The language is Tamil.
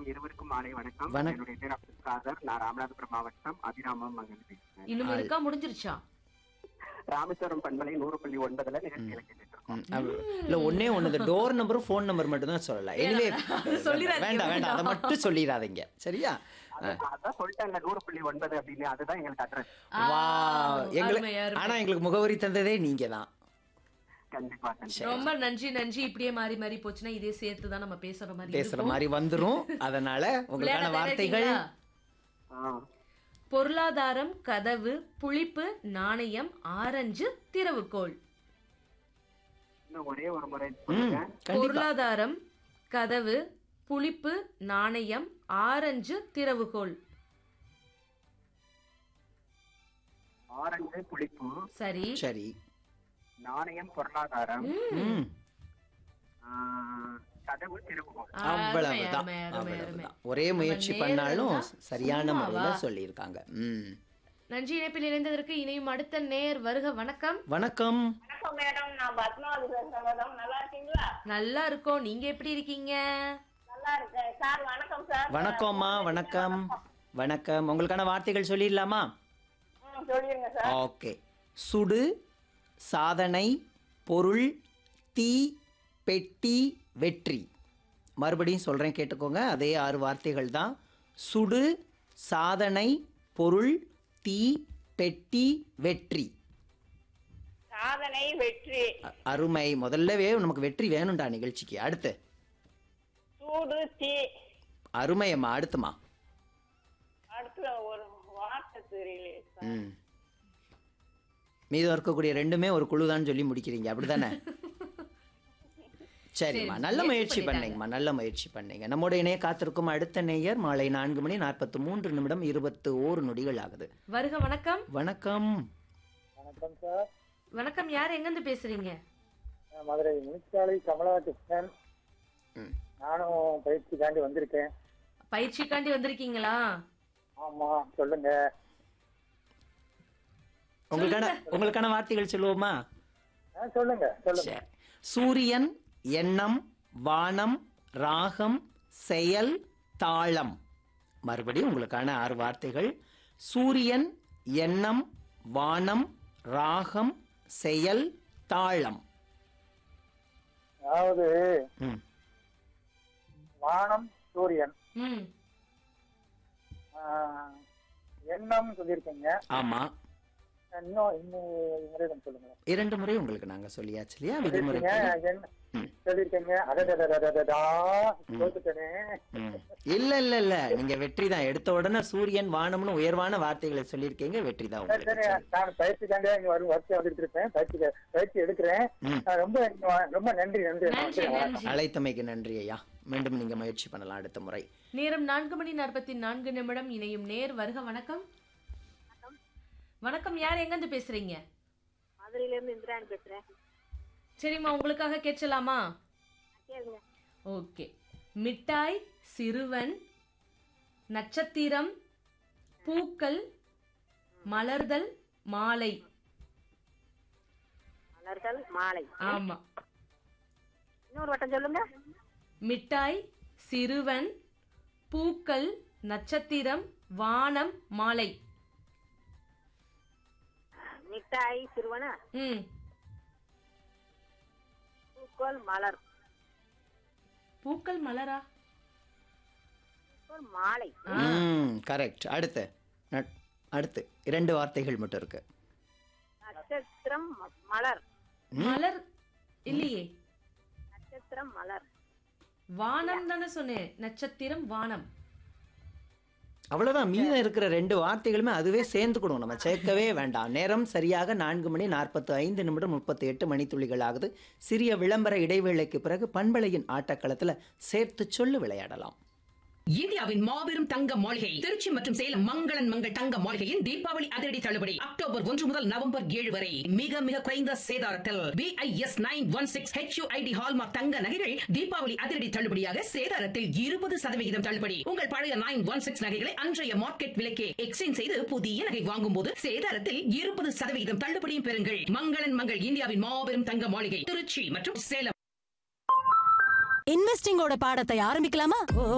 இருவருக்கும் மாலை வணக்கம் வணக்கம். என்னுடைய பேர் அப்துல் காதர் நான் ராமநாதபுரம் மாவட்டம் அபிராமம் அங்கிருந்து பேசுறேன் இன்னும் ஆ. இருக்கா முடிஞ்சிருச்சா ராமேஸ்வரம் பண்பலை நூறு புள்ளி ஒன்பதுல நிகழ்ச்சியில கேட்டுட்டு இருக்கோம் ம், அப்ப- இல்ல ஒண்ணே ஒண்ணு டோர் நம்பரும் ஃபோன் நம்பர் மட்டும் தான் சொல்லலாம் எனிவே சொல்லிடாதீங்க, வேண்டாம் வேண்டாம் அதை வேண்டாம். மட்டும் சொல்லிடாதீங்க சரியா அதான் அதான் சொல்லிட்டாங்க நூறு புள்ளி ஒன்பது அப்படின்னு அதுதான் எங்களுக்கு அட்ரஸ் ஆ, வா எங்களுக்கு அருமை, அருமை. ஆனா எங்களுக்கு முகவரி தந்ததே நீங்க தான் கண்டிப்பா கண்டிப்பா ரொம்ப நன்றி நன்றி இப்படியே மாறி மாறி போச்சுன்னா இதே சேர்த்து தான் நம்ம பேசுற மாதிரி பேசுற இருக்கும். மாதிரி வந்துரும் அதனால உங்களுக்கான விளையாட வார்த்தைகள் தயாரிட்டீங்களா? ஆ. பொருளாதாரம் கதவு புளிப்பு நாணயம் ஆரஞ்சு திறவுகோல் இன்னும் ஒரே ஒரு முறை ம் சொல்லுங்க கண்டிப்பா பொருளாதாரம் கதவு புளிப்பு நாணயம் ஆரஞ்சு திறவுகோல் ஆரஞ்சு புளிப்பு சரி சரி நாணயம் பொருளாதாரம் ம் ஆ, கதவு திருப்புவோம் அருமை, அவ்வளவுதான் அருமை, அருமை, அருமை. அவ்வளவுதான் ஒரே முயற்சி நம்ம பண்ணாலும் நேரம்தான் சரியான சும்மாவா? முறையில சொல்லியிருக்காங்க ம் நன்றி இணைப்பில் இணைந்ததற்கு இணையும் அடுத்த நேர் வருக வணக்கம் வணக்கம் வணக்கம் மேடம் நான் பத்மாவதி பேசுறேன் மேடம் நல்லா இருக்கீங்களா நல்லா இருக்கோம் நீங்க எப்படி இருக்கீங்க நல்லா இருக்கேன் சார் வணக்கம் சார் வணக்கம்மா வணக்கம் வணக்கம் உங்களுக்கான வார்த்தைகள் சொல்லிடலாமா ம் சொல்லிருங்க சார் ஓகே சுடு சாதனை பொருள் தீ பெட்டி வெற்றி மறுபடியும் சொல்கிறேன் கேட்டுக்கோங்க அதே ஆறு வார்த்தைகள் தான் சுடு சாதனை பொருள் தீ பெட்டி வெற்றி சாதனை வெற்றி அ- அருமை முதல்லவே நமக்கு வெற்றி வேணும்டா நிகழ்ச்சிக்கு அடுத்து சூடு தீ அருமையம்மா அடுத்துமா அடுத்து ஒரு வார்த்தை தெரியலையே சார் ம் மீதம் இருக்கக்கூடிய ரெண்டுமே ஒரு குழுதான்னு சொல்லி முடிக்கிறீங்க அப்படிதானே சரிம்மா சரி, நல்ல முயற்சி முயற்சி பண்ணிட்டாங்க. பண்ணீங்கம்மா நல்ல முயற்சி பண்ணீங்க நம்மோட இணைய காத்திருக்கும் அடுத்த நேயர் மாலை நான்கு மணி நாற்பத்தி மூன்று நிமிடம் இருபத்து ஓரு நொடிகள் ஆகுது வருக வணக்கம் வணக்கம் வணக்கம் சார் வணக்கம் யார் எங்கிருந்து பேசுறீங்க நான் மதுரை முனிச்சாலை கமலா கிருஷ்ணன் ம். நானும் பயிற்சி தாண்டி வந்திருக்கேன் பயிற்சிக்காண்டி வந்திருக்கீங்களா ஆமா சொல்லுங்க உங்களுக்கான உங்களுக்கான வார்த்தைகள் சொல்லுவோமா ஆ, சொல்லுங்க சொல்லுங்க சரி சூரியன் எண்ணம் வானம் ராகம் செயல் தாளம் மறுபடியும் உங்களுக்கான ஆறு வார்த்தைகள் சூரியன் எண்ணம் வானம் ராகம் செயல் தாளம் அதாவது ம் வானம் சூரியன் ம் ஆ, எண்ணம் சொல்லியிருக்கீங்க ஆமா இன்னும் இன்னும் முறையிடம் சொல்லுங்க இரண்டு முறை உங்களுக்கு நாங்க சொல்லியாச்சு இல்லையா விடுமுறை சொல்லியிருக்கீங்க என்ன ம். சொல்லியிருக்கீங்க அடடடடடடடா தோத்துட்டேனே ம். இல்ல இல்ல இல்ல நீங்க வெற்றி தான் எடுத்த உடனே சூரியன் வானம்னு உயர்வான வார்த்தைகளை சொல்லியிருக்கீங்க வெற்றி தான் சரி சரி உங்களுக்கு நான் பயிற்சி தாண்டியா இங்க வரும் வருஷம் வந்துட்டு இருப்பேன் பயிற்சி பயிற்சி எடுக்கிறேன் ம். ஆ, ரொம்ப ரொம்ப நன்றி நன்றி நன்றி நன்றி அழைத்தமைக்கு நன்றி ஐயா மீண்டும் நீங்க முயற்சி பண்ணலாம் அடுத்த முறை நேரம் நான்கு மணி நாற்பத்தி நான்கு நிமிடம் இணையும் நேர் வருக வணக்கம் வணக்கம் யார் எங்கிருந்து பேசுறீங்க மதுரையில இருந்து இந்திராணி பேசுறேன் சரிம்மா உங்களுக்காக கேட்கலாமா கேளுங்க ஓகே மிட்டாய் சிறுவன் நட்சத்திரம் பூக்கள் மலர்தல் மாலை மலர்கள் மாலை ஆமா இன்னொரு வட்டம் சொல்லுங்க மிட்டாய் சிறுவன் பூக்கள் நட்சத்திரம் வானம் மாலை மிட்டாய் சிறுவனா ம் பூக்கோல் மலர் பூக்கள் மலரா பூக்கோல் மாலை ஆ, ம் கரெக்ட் அடுத்து நட்- அடுத்து இரண்டு வார்த்தைகள் மட்டும் இருக்கு நட்சத்திரம் ம- மலர் மலர் இல்லையே நட்சத்திரம் மலர் வானம் தானே சொன்னேன் நட்சத்திரம் வானம் அவ்வளவுதான் மீதம் இருக்கிற ரெண்டு வார்த்தைகளுமே அதுவே சேர்ந்துக்கணும் நம்ம சேர்க்கவே வேண்டாம் நேரம் சரியாக நான்கு மணி நாற்பத்து ஐந்து நிமிடம் முப்பத்தி எட்டு மணித்துளிகள் ஆகுது சிறிய விளம்பர இடைவேளைக்கு பிறகு பண்பலையின் ஆட்டக்களத்துல சேர்த்து சொல்லு விளையாடலாம் இந்தியாவின் மாபெரும் தங்க மாளிகை திருச்சி மற்றும் சேலம் மங்களன் மங்கள் தங்க மாளிகையின் தீபாவளி அதிரடி தள்ளுபடி அக்டோபர் ஒன்று முதல் நவம்பர் ஏழு வரை மிக மிக குறைந்த சேதாரத்தில் BIS nine one six HUID hallmark தங்க நகைகள் தீபாவளி அதிரடி தள்ளுபடியாக சேதாரத்தில் இருபது சதவிகிதம் தள்ளுபடி உங்கள் பழைய நைன் ஒன் சிக்ஸ் நகைகளை அன்றைய மார்க்கெட் விலைக்கே எக்ஸ்சேஞ்ச் செய்து புதிய நகை வாங்கும் போது சேதாரத்தில் இருபது சதவிகிதம் தள்ளுபடியும் பெறுங்கள் மங்களன் மங்கள் இந்தியாவின் மாபெரும் தங்க மாளிகை திருச்சி மற்றும் சேலம் இன்வெஸ்டிங்கோட பாடத்தை ஆரம்பிக்கலாமா